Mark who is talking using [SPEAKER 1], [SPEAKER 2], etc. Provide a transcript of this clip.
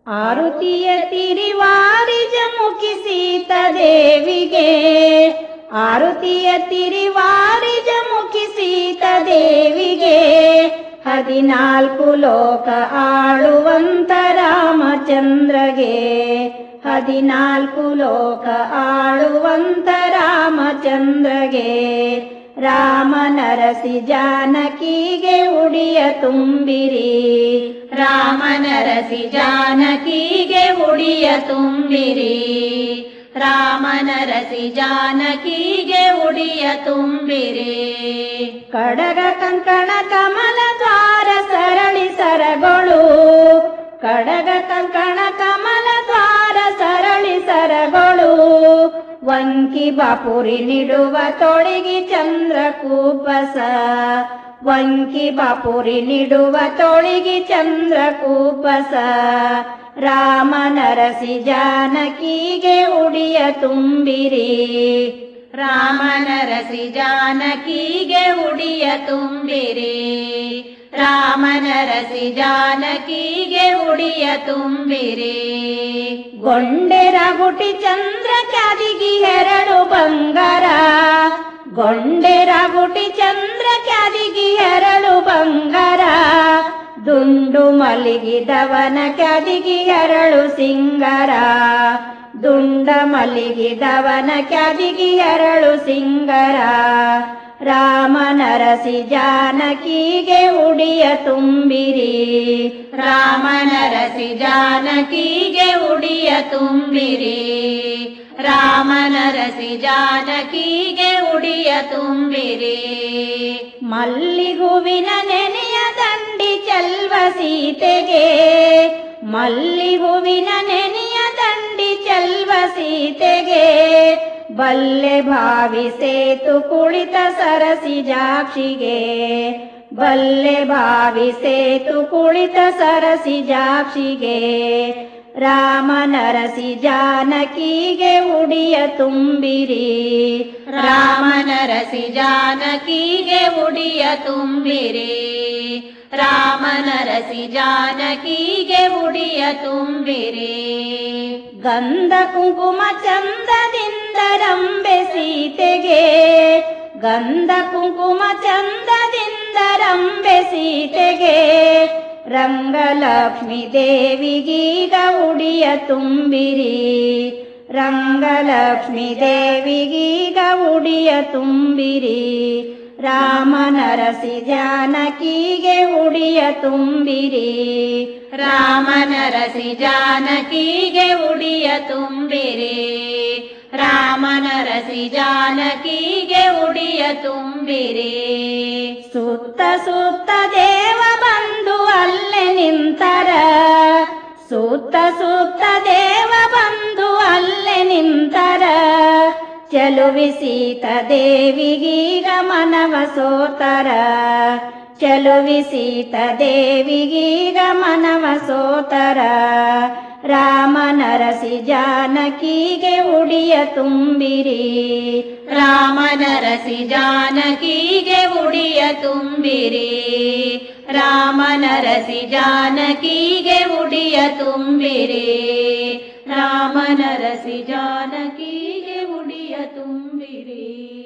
[SPEAKER 1] ಆರುತಿಯ ತಿರಿವಾರಿಜ ಮುಖಿ ಸೀತದೇವಿಗೆ ಆರುತಿಯ ತಿರಿವಾರಿಜ ಮುಖಿ ಸೀತದೇವಿಗೆ ಹದಿನಾಲ್ಕು ಲೋಕ ಆಳುವಂತ ರಾಮಚಂದ್ರಗೆ ಹದಿನಾಲ್ಕು ಲೋಕ ಆಳುವಂತ ರಾಮಚಂದ್ರಗೆ ರಾಮನರಸಿ ಜಾನಕಿಗೆ ಉಡಿಯ ತುಂಬಿರಿ
[SPEAKER 2] ರಾಮನರಸಿ ಜಾನಕಿಗೆ ಉಡಿಯ ತುಂಬಿರಿ ರಾಮನರಸಿ ಜಾನಕಿಗೆ ಉಡಿಯ ತುಂಬಿರಿ
[SPEAKER 1] ಕಡಗ ಕಂಕಣ ಕಮಲ ದ್ವಾರ ಸರಳಿ ಸರಗಳು ಕಡಗ ಕಂಕಣ ಕಮಲ ದ್ವಾರ ಸರಳಿ ಸರಗಳು ವಂಕಿ ಬಾಪುರಿ ನಿಡುವ ತೊಳಗಿ ಚಂದ್ರ ಕೂಪಸ ವಂಕಿ ಬಾಪುರಿ ನಿಡುವ ತೊಳಗಿ ಚಂದ್ರ ಕೂಪಸ ರಾಮನರಸಿ ಜಾನಕಿಗೆ ಉಡಿಯ ತುಂಬಿರಿ
[SPEAKER 2] ರಾಮನರಸಿ ಜಾನಕಿಗೆ ಉಡಿಯ ತುಂಬಿರಿ ರಾಮನರಸಿ ಜಾನಕಿಗೆ ಉಡಿಯ ತುಂಬಿರಿ
[SPEAKER 1] ಗೊಂಡೆರ ಗುಟಿ ಚಂದ್ರ ಕ್ಯಾದಿಗಿ ಎರಡು ಬಂಗಾರ ಗೊಂಡೆರ ಗುಟಿ ಚಂದ್ರ ಕ್ಯಾದಿಗಿ ಎರಡು ಬಂಗಾರ ದುಂಡು ಮಲಗಿದವನ ಕ್ಯಾದಿಗಿ ಎರಡು ಸಿಂಗಾರ ದುಂಡ ಮಲಗಿದವನ ಕ್ಯಾದಿಗಿ ಎರಡು ಸಿಂಗರ ರಾಮನರಸಿ ಜಾನಕಿಗೆ ಉಡಿಯ ತುಂಬಿರಿ
[SPEAKER 2] ರಾಮನರಸಿ ಜಾನಕಿಗೆ ಉಡಿಯ ತುಂಬಿರಿ ರಾಮನರಸಿ ಜಾನಕಿಗೆ ಉಡಿಯ ತುಂಬಿರಿ
[SPEAKER 1] ಮಲ್ಲಿಗುವಿನ ನೆನೆಯ ದಂಡಿ ಚೆಲ್ವ ಸೀತೆಗೆ ಮಲ್ಲಿಗುವಿನ ನೆನೆಯ ದಂಡಿ ಚೆಲ್ವ ಸೀತೆಗೆ ಬಲ್ಲೆ ಭಾವಿಸೇತು ಕುಳಿತ ಸರಸಿ ಜಾಕ್ಷಿಗೆ ಬಲ್ಲೆ ಭಾವಿಸೇತು ಕುಳಿತ ಸರಸಿ ಜಾಕ್ಷಿಗೆ ರಾಮನರಸಿ ಜಾನಕಿಗೆ ಉಡಿಯ ತುಂಬಿರಿ
[SPEAKER 2] ರಾಮನರಸಿ ಜಾನಕಿಗೆ ಉಡಿಯ ತುಂಬಿರಿ ರಾಮನರಸಿ ಜಾನಕಿಗೆ ಉಡಿಯ ತುಂಬಿರಿ
[SPEAKER 1] ಗಂಧ ಕುಂಕುಮ ಚಂದದಿಂದ ರಂಬೆ ಸೀತೆಗೆ ಗಂಧ ಕುಂಕುಮ ಚಂದದಿಂದ ರಂಬೆ ಸೀತೆಗೆ ರಂಗಲಕ್ಷ್ಮಿ ದೇವಿಗೀಗ ಉಡಿಯ ತುಂಬಿರಿ ರಂಗಲಕ್ಷ್ಮಿ ದೇವಿಗೀಗ ಉಡಿಯ ತುಂಬಿರಿ ರಾಮನರಸಿ ಜಾನಕಿಗೆ ಉಡಿಯ ತುಂಬಿರಿ
[SPEAKER 2] ರಾಮನರಸಿ ಜಾನಕಿಗೆ ಉಡಿಯ ತುಂಬಿರಿ ರಾಮನರಸಿ ಜಾನಕಿಗೆ ಉಡಿಯ ತುಂಬಿರಿ
[SPEAKER 1] ಸುತ್ತ ಸುತ್ತ ದೇವ ಬಂದು ಅಲ್ಲೇ ನಿಂತರ ಸುತ್ತ ಸುತ್ತ ದೇವ ಬಂದು ಅಲ್ಲೇ ನಿಂತರ ಚಲುವಿ ಸೀತ ದೇವಿಗೀಗ ಮನವ ಸೋತರ ಚಲುವಿ ಸೀತ ದೇವಿಗೀಗ ಮನವ ಸೋತರ ರಾಮನರಸಿ ಜಾನಕಿಗೆ ಉಡಿಯ ತುಂಬಿರಿ
[SPEAKER 2] ರಾಮನರಸಿ ಜಾನಕಿಗೆ ಉಡಿಯ ತುಂಬಿರಿ ರಾಮನರಸಿ ಜಾನಕಿಗೆ ಉಡಿಯ ತುಂಬಿರಿ ರಾಮನರಸಿ ಜಾನಕಿಗೆ ಉಡಿಯ ತುಂಬಿರಿ